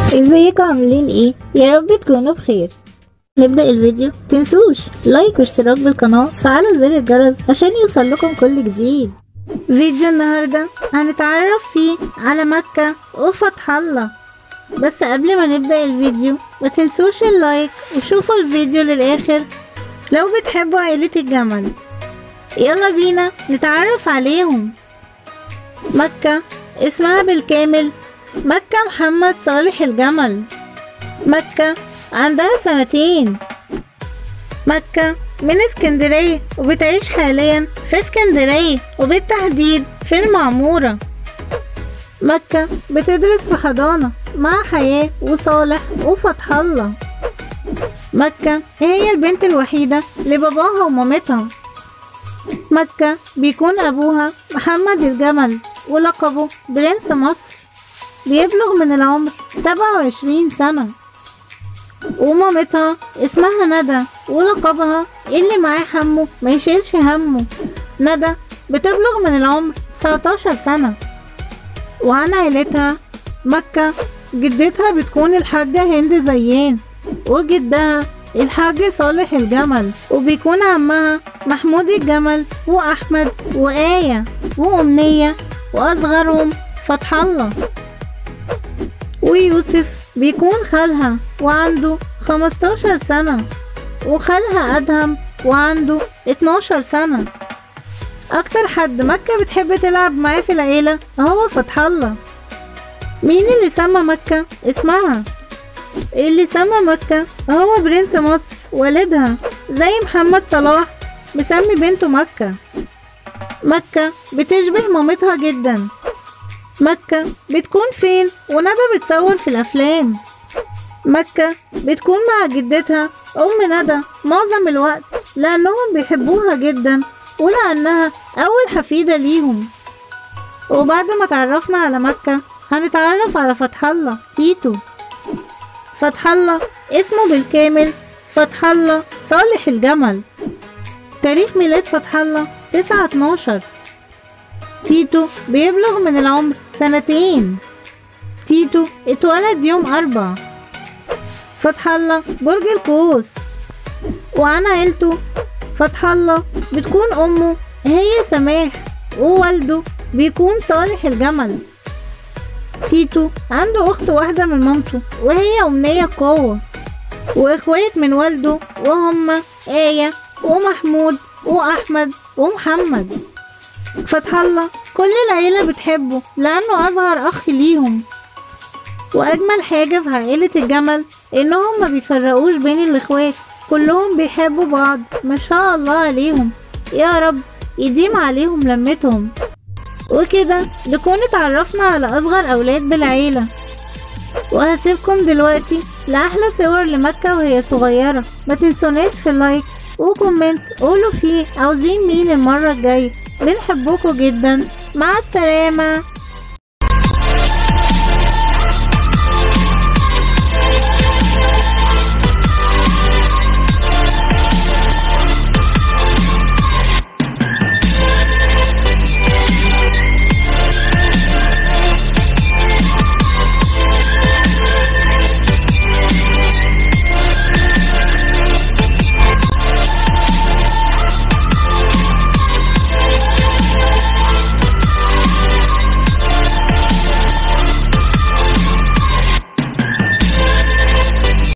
ازيكم عاملين ايه يا رب تكونوا بخير نبدأ الفيديو تنسوش لايك واشتراك بالقناة وتفعلوا زر الجرس عشان يوصل لكم كل جديد فيديو النهاردة هنتعرف فيه على مكة وفتح الله بس قبل ما نبدأ الفيديو ما تنسوش اللايك وشوفوا الفيديو للآخر لو بتحبوا عائلة الجمل يلا بينا نتعرف عليهم مكة اسمها بالكامل مكة محمد صالح الجمل مكة عندها سنتين مكة من اسكندرية وبتعيش حاليا في اسكندرية وبالتحديد في المعمورة مكة بتدرس في حضانة مع حياة وصالح وفتح الله مكة هي البنت الوحيدة لباباها ومامتها مكة بيكون أبوها محمد الجمل ولقبه برنس مصر بيبلغ من العمر سبعة وعشرين سنة ومامتها اسمها ندى ولقبها اللي معاه حمو ما يشيلش همه ندى بتبلغ من العمر 19 سنة وعن عيلتها مكة جدتها بتكون الحاجة هند زيان وجدها الحاج صالح الجمل وبيكون عمها محمود الجمل وأحمد وآية وأمنية وأصغرهم فتح الله ويوسف بيكون خالها وعنده 15 سنة وخالها أدهم وعنده 12 سنة أكتر حد مكة بتحب تلعب معاه في العيلة هو فتح الله مين اللي سمى مكة اسمها اللي سمى مكة هو برنس مصر والدها زي محمد صلاح مسمي بنته مكة مكة بتشبه مامتها جدا مكة بتكون فين وندى بتصور في الأفلام مكة بتكون مع جدتها أم ندى معظم الوقت لأنهم بيحبوها جدا ولأنها أول حفيدة ليهم وبعد ما تعرفنا على مكة هنتعرف على فتح الله تيتو فتح الله اسمه بالكامل فتح الله صالح الجمل تاريخ ميلاد فتح الله تسعة اتناشر تيتو بيبلغ من العمر سنتين تيتو اتولد يوم أربعة فتح الله برج القوس وعن عيلته فتح الله بتكون أمه هي سماح ووالده بيكون صالح الجمل تيتو عنده أخت واحدة من مامته وهي أمنية قوة وإخوات من والده وهما آية ومحمود وأحمد ومحمد فتح الله كل العيلة بتحبه لأنه أصغر أخ ليهم وأجمل حاجة في عائلة الجمل إنهم ما بيفرقوش بين الإخوات كلهم بيحبوا بعض ما شاء الله عليهم يا رب يديم عليهم لمتهم وكده نكون اتعرفنا على أصغر أولاد بالعيلة وهسيبكم دلوقتي لأحلى صور لمكة وهي صغيرة ما تنسوناش في اللايك وكومنت قولوا فيه عاوزين مين المرة الجاية بنحبكم جدا مع السلامة